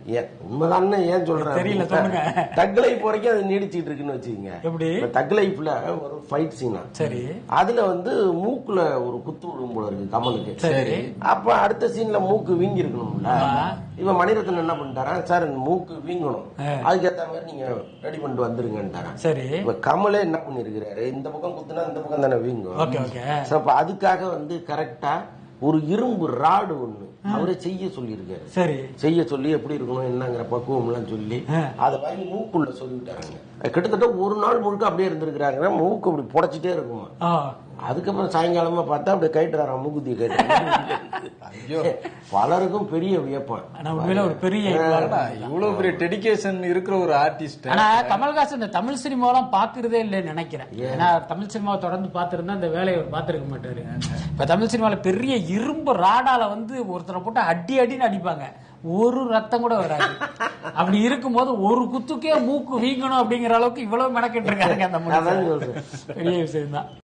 ஏன் உண்மைதான்னு ஏன் சொல்றேன் தெரியல, சொல்லுங்க. தக் லைஃப் வரைக்கும் அது நீடிச்சிட்டு இருக்குன்னு வச்சுக்கோங்க எப்படி? இப்ப தக் லைஃப்ல ஒரு ஃபைட் சீனா சரி அதுல வந்து மூக்குல ஒரு குத்து விடும் போல இருக்கு கமலுக்கு சரி அப்ப அடுத்த சீன்ல மூக்கு வீங்கி இருக்கணும்ல இவன் மணிரத்னம் என்ன பண்ணிட்டாரா சார் இந்த மூக்கு வீங்கணும் அதுக்கேத்த மாதிரி நீங்க ரெடி பண்ணிட்டு வந்துருங்கன்ட்டாரான் சரி இப்ப கமலே என்ன பண்ணிருக்கிறாரு இந்த பக்கம் குத்துனா இந்த பக்கம் தானே வீங்கும் ஓகே ஓகே So, அப்ப அதுக்காக வந்து கரெக்டா ஒரு இரும்பு ராடு ஒண்ணு அவரே செய்ய சொல்லியிருக்காரு சரி செய்ய சொல்லி எப்படி இருக்கணும் என்னங்கிற பக்குவம் எல்லாம் சொல்லி அதை வாங்கி மூக்குள்ள சொல்லிவிட்டாங்க கிட்டத்தட்ட ஒரு நாள் முழுக்க அப்படியே இருந்திருக்கிறாங்க மூக்கு அப்படி புடைச்சிட்டே இருக்குமா ஆ அதுக்கப்புறம் சாயங்காலமா பார்த்தா அப்படியே கைட்டுறாராம் மூக்குத்தி கைட்டு பலருக்கும் பெரிய வியப்பான் ஆனா உண்மையில ஒரு பெரிய ஆனா, இவ்வளவு பெரிய டெடிகேஷன் இருக்கிற ஒரு ஆர்டிஸ்ட் ஆனா கமல்ஹாசன் இந்த தமிழ் சினிமாவெல்லாம் பாக்குறதே இல்லைன்னு நினைக்கிறேன் ஏன்னா தமிழ் சினிமாவை தொடர்ந்து பார்த்திருந்தா இந்த வேலையை அவர் பார்த்திருக்க மாட்டாரு இப்ப தமிழ் சினிமால பெரிய இரும்பு ராடால வந்து ஒருத்தரை போட்டு அடி அடின்னு அடிப்பாங்க ஒரு ரத்தம் கூட வராது அப்படி இருக்கும்போது ஒரு குத்துக்கே மூக்கு வீங்கணும் அப்படிங்கிற அளவுக்கு இவ்வளவு மெனக்கிட்டு இருக்காங்க அந்த அதான் மனுஷன். சொல்றேன் பெரிய விஷயம் தான்